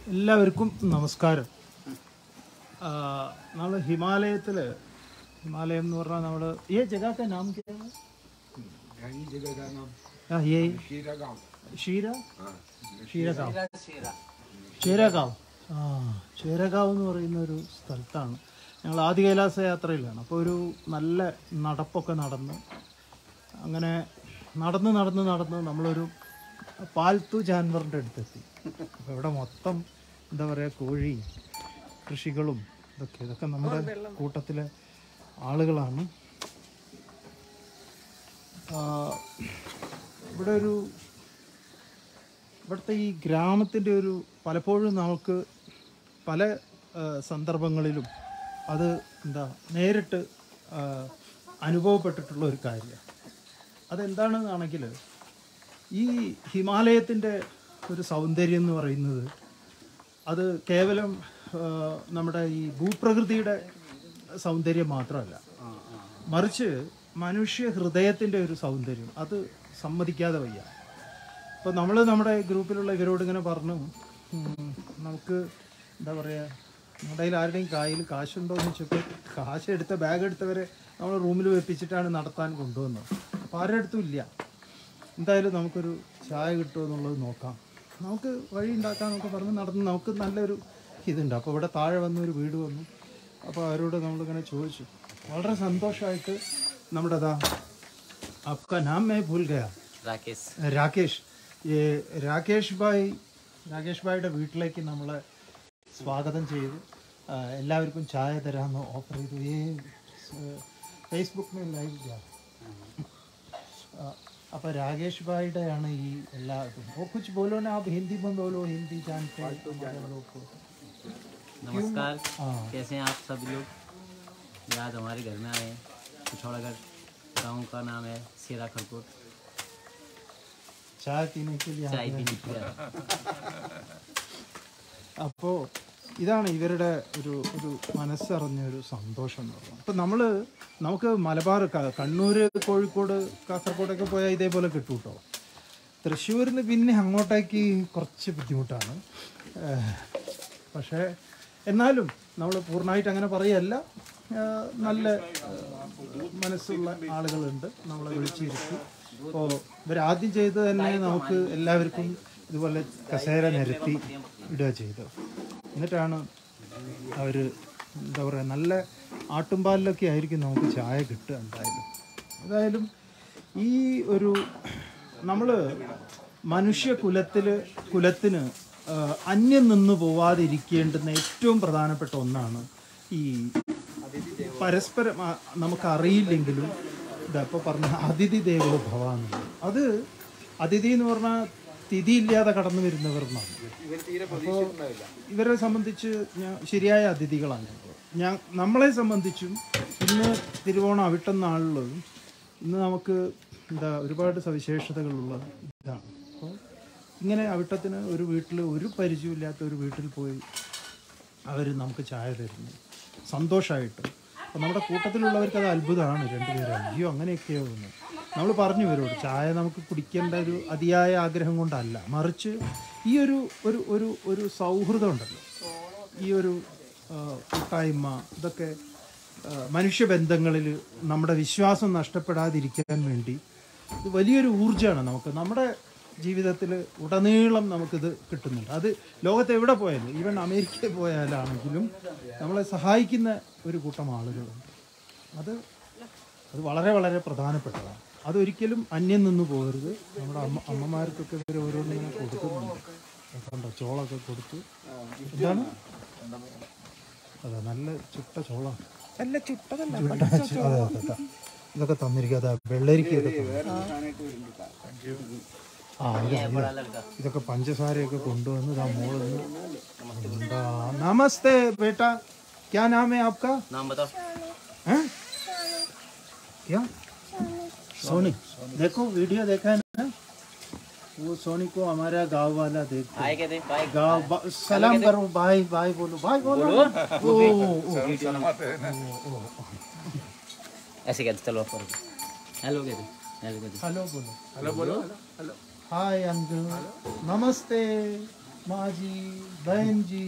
എല്ലാവർക്കും നമസ്കാരം നമ്മൾ ഹിമാലയത്തിൽ ഹിമാലയം എന്ന് പറഞ്ഞാൽ നമ്മൾ ഈ ജഗാക്ക നാം क्या है? ആ, ये ഷീര ക്ഷീരഗാവ് ക്ഷീരഗാവ് ആ ക്ഷീരഗാവ് എന്ന് പറയുന്ന ഒരു സ്ഥലത്താണ് ഞങ്ങൾ ആദ്യ കൈലാസ യാത്രയിലാണ് അപ്പോൾ ഒരു നല്ല നടപ്പൊക്കെ നടന്ന് അങ്ങനെ നടന്ന് നടന്ന് നടന്ന് നമ്മളൊരു പാൽത്തു ജാൻവറിൻ്റെ അടുത്തെത്തി അപ്പോൾ ഇവിടെ മൊത്തം എന്താ പറയുക കോഴി കൃഷികളും ഇതൊക്കെ ഇതൊക്കെ നമ്മുടെ കൂട്ടത്തിലെ ആളുകളാണ് ആ, ഇവിടെ ഒരു ഇവിടുത്തെ ഈ ഗ്രാമത്തിൻ്റെ ഒരു പലപ്പോഴും നമുക്ക് പല ആ, സന്ദർഭങ്ങളിലും അത് എന്താ നേരിട്ട് ആ, അനുഭവപ്പെട്ടിട്ടുള്ള ഒരു കാര്യമാണ് അതെന്താണെന്നാണെങ്കിൽ ഈ ഹിമാലയത്തിൻ്റെ ഒരു സൗന്ദര്യം എന്ന് പറയുന്നത് അത് കേവലം ആ, നമ്മുടെ ഈ ഭൂപ്രകൃതിയുടെ സൗന്ദര്യം മാത്രമല്ല മറിച്ച് മനുഷ്യ ഹൃദയത്തിൻ്റെ ഒരു സൗന്ദര്യം അത് സമ്മതിക്കാതെ വയ്യ അപ്പോൾ നമ്മൾ നമ്മുടെ ഗ്രൂപ്പിലുള്ള ഇവരോട് ഇങ്ങനെ പറഞ്ഞു ഉം, നമുക്ക് എന്താ പറയുക നമ്മുടെ കയ്യിൽ ആരുടെയും കയ്യിൽ കാശുണ്ടോ എന്ന് വെച്ചപ്പോൾ കാശ് എടുത്ത ബാഗ് എടുത്തവരെ നമ്മൾ റൂമിൽ വെപ്പിച്ചിട്ടാണ് നടത്താൻ കൊണ്ടുവന്നത് അപ്പോൾ ആരുടെ അടുത്തും ഇല്ല എന്തായാലും നമുക്കൊരു ചായ കിട്ടുമോ എന്നുള്ളത് നോക്കാം നമുക്ക് വഴി ഉണ്ടാക്കാന്നൊക്കെ പറഞ്ഞ് നടന്ന് നമുക്ക് നല്ലൊരു ഇതുണ്ട് അപ്പോൾ ഇവിടെ താഴെ വന്ന് ഒരു വീട് വന്നു അപ്പോൾ അവരോട് നമ്മളിങ്ങനെ ചോദിച്ചു വളരെ സന്തോഷമായിട്ട് നമ്മുടെ അതാ आपका नाम मैं भूल गया राकेश രാകേഷ് ഈ രാകേഷ് ഭായ് രാകേഷ് ഭായിയുടെ വീട്ടിലേക്ക് നമ്മളെ സ്വാഗതം ചെയ്തു ആ, എല്ലാവർക്കും ചായ തരാമെന്ന് ഓഫർ ചെയ്തു ഈ ഫേസ്ബുക്ക് ലൈവ് അപ്പോൾ രാകേഷ് ഭായിയുടെയാണ് ഈ എല്ലാ ഇതും ഓ കുछ बोलो ना आप हिंदी में बोलो हिंदी जानते हैं हमारे लोग को नमस्कार हाँ कैसे हैं आप सब लोग ये आज हमारे घर में आए हैं पिछौड़ागढ़ गांव का नाम है सेरा खरकोट चाय पीने के लिए चाय पीने के लिए അപ്പോൾ ഇതാണ് ഇവരുടെ ഒരു ഒരു മനസ്സറിഞ്ഞ ഒരു സന്തോഷം എന്ന് പറയുന്നത് അപ്പം നമ്മൾ നമുക്ക് മലബാർ ക- കണ്ണൂർ കോഴിക്കോട് കാസർഗോഡൊക്കെ പോയാൽ ഇതേപോലെ കിട്ടും കേട്ടോ തൃശ്ശൂരിൽ നിന്ന് പിന്നെ അങ്ങോട്ടേക്ക് കുറച്ച് ബുദ്ധിമുട്ടാണ് ഏഹ് പക്ഷേ എന്നാലും നമ്മൾ പൂർണ്ണമായിട്ട് അങ്ങനെ പറയല്ല ഏഹ് നല്ല ഏഹ് മനസ്സുള്ള ആളുകളുണ്ട് നമ്മളെ വിളിച്ചിരുത്തി അപ്പോൾ ഇവരാദ്യം ചെയ്ത് തന്നെ നമുക്ക് എല്ലാവർക്കും ഇതുപോലെ കസേര നിരത്തി ഇടുക ചെയ്തത് എന്നിട്ടാണ് അവർ എന്താ പറയുക നല്ല ആട്ടുംപാലിലൊക്കെ ആയിരിക്കും നമുക്ക് ചായ കിട്ടുക എന്തായാലും ഏതായാലും ഈ ഒരു നമ്മൾ മനുഷ്യ കുലത്തിൽ കുലത്തിന് ആ, അന്യം നിന്ന് പോവാതിരിക്കേണ്ടുന്ന ഏറ്റവും പ്രധാനപ്പെട്ട ഒന്നാണ് ഈ പരസ്പരം ആ, നമുക്കറിയില്ലെങ്കിലും ഇതപ്പോൾ പറഞ്ഞ അതിഥി ദേവോ ഭവ എന്നുള്ളത് അത് അതിഥി എന്ന് പറഞ്ഞാൽ തിഥിയില്ലാതെ കടന്നു വരുന്നവർ എന്നാണ് അപ്പോൾ ഇവരെ സംബന്ധിച്ച് ഞാൻ ശരിയായ അതിഥികളാണ് ഞാൻ നമ്മളെ സംബന്ധിച്ചും ഇന്ന് തിരുവോണം അവിട്ടം നാളിൽ ഇന്ന് നമുക്ക് എന്താ ഒരുപാട് സവിശേഷതകളുള്ള ഇതാണ് അപ്പോൾ ഇങ്ങനെ അവിട്ടത്തിന് ഒരു വീട്ടിൽ ഒരു പരിചയമില്ലാത്ത ഒരു വീട്ടിൽ പോയി അവർ നമുക്ക് ചായ തരുന്നു സന്തോഷമായിട്ട് അപ്പോൾ നമ്മുടെ കൂട്ടത്തിലുള്ളവർക്ക് അത് അത്ഭുതമാണ് രണ്ടുപേരും അയ്യോ അങ്ങനെയൊക്കെയോ എന്ന് നമ്മൾ പറഞ്ഞു ഇവരോട് ചായ നമുക്ക് കുടിക്കേണ്ട ഒരു അതിയായ ആഗ്രഹം കൊണ്ടല്ല മറിച്ച് ഈ ഒരു ഒരു ഒരു ഒരു സൗഹൃദം ഉണ്ടല്ലോ ഈ ഒരു ആ, കൂട്ടായ്മ ഇതൊക്കെ ആ, മനുഷ്യബന്ധങ്ങളിൽ നമ്മുടെ വിശ്വാസം നഷ്ടപ്പെടാതിരിക്കാൻ വേണ്ടി ഇത് വലിയൊരു ഊർജ്ജമാണ് നമുക്ക് നമ്മുടെ ജീവിതത്തിൽ ഉടനീളം നമുക്കിത് കിട്ടുന്നുണ്ട് അത് ലോകത്ത് എവിടെ പോയാലും ഈവൻ അമേരിക്കയിൽ പോയാലാണെങ്കിലും നമ്മളെ സഹായിക്കുന്ന ഒരു കൂട്ടം ആളുകളുണ്ട് അത് അത് വളരെ വളരെ പ്രധാനപ്പെട്ടതാണ് അതൊരിക്കലും അന്യം നിന്ന് പോകരുത് നമ്മുടെ അമ്മ അമ്മമാർക്കൊക്കെ ഇവർ ഓരോന്നിങ്ങനെ കൊടുക്കുന്നുണ്ട് കണ്ടോ ചോളൊക്കെ കൊടുത്ത് എന്താണ് അതെ നല്ല ചുട്ട ചോളാണ് അല്ല ചുട്ടതല്ല അതെ അതെ അതെ ഇതൊക്കെ തന്നിരിക്കുക അതെ വെള്ളരിക്കൊക്കെ ആ ഇത് ഇത് ഇതൊക്കെ പഞ്ചസാരയൊക്കെ കൊണ്ടുവന്ന് ഇതാ മോളിന്ന് എന്താ നമസ്തേ ബേട്ട ക്യാ നാം ഹേ ആപ്കാ नाम बताओ हैं क्या सोनी देखो वीडियो देखा है ना वो सोनी को हमारा गांव वाला देख आए क्या थे बाइक गाँव बा- सलाम करो भाई भाई बोलो भाई बोलो ना। ओ, ओ, ओ, ऐसे कहते चलो ऊपर हेलो कहते हेलो कहते हेलो बोलो हेलो बोलो हाय अंकल नमस्ते മാജി ബഹൻജി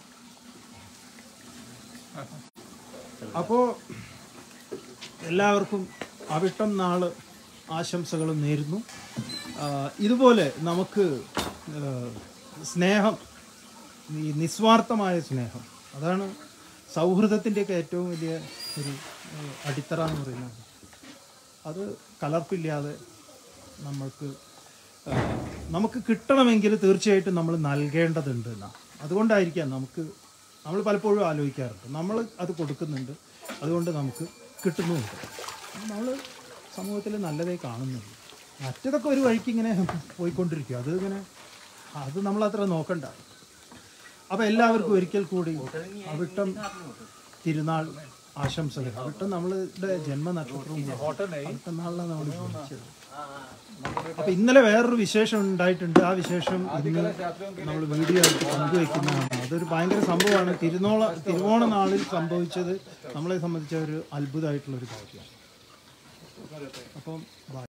അപ്പോൾ എല്ലാവർക്കും അവിട്ടം നാള് ആശംസകളും നേരുന്നു ആ, ഇതുപോലെ നമുക്ക് ആ, സ്നേഹം ഈ നിസ്വാർത്ഥമായ സ്നേഹം അതാണ് സൗഹൃദത്തിൻ്റെയൊക്കെ ഏറ്റവും വലിയ ഒരു ആ, അടിത്തറ എന്ന് പറയുന്നത് അത് കലർപ്പില്ലാതെ നമ്മൾക്ക് ആ, നമുക്ക് കിട്ടണമെങ്കിൽ തീർച്ചയായിട്ടും നമ്മൾ നൽകേണ്ടതുണ്ട് എന്നാ അതുകൊണ്ടായിരിക്കാം നമുക്ക് നമ്മൾ പലപ്പോഴും ആലോചിക്കാറുണ്ട് നമ്മൾ അത് കൊടുക്കുന്നുണ്ട് അതുകൊണ്ട് നമുക്ക് കിട്ടുന്നുമുണ്ട് നമ്മൾ സമൂഹത്തിൽ നല്ലതേ കാണുന്നുള്ളൂ മറ്റതൊക്കെ ഒരു വഴിക്ക് ഇങ്ങനെ പോയിക്കൊണ്ടിരിക്കും അത് ഇങ്ങനെ അത് നമ്മളത്ര നോക്കണ്ട അപ്പോൾ എല്ലാവർക്കും ഒരിക്കൽ കൂടി അവിട്ടം തിരുനാൾ ആശംസകൾ അവിട്ടം നമ്മളുടെ ജന്മനക്ഷത്രവും അവിട്ടം നാളിലാണ് നമ്മൾ ജനിച്ചത് അപ്പൊ ഇന്നലെ വേറൊരു വിശേഷം ഉണ്ടായിട്ടുണ്ട് ആ വിശേഷം ഇന്ന് നമ്മൾ വീഡിയോ ആയിട്ട് പങ്കുവെക്കുന്നതാണ് അതൊരു ഭയങ്കര സംഭവമാണ് തിരുനോള തിരുവോണ നാളിൽ സംഭവിച്ചത് നമ്മളെ സംബന്ധിച്ച ഒരു അത്ഭുതമായിട്ടുള്ള ഒരു കാര്യമാണ് അപ്പം bye.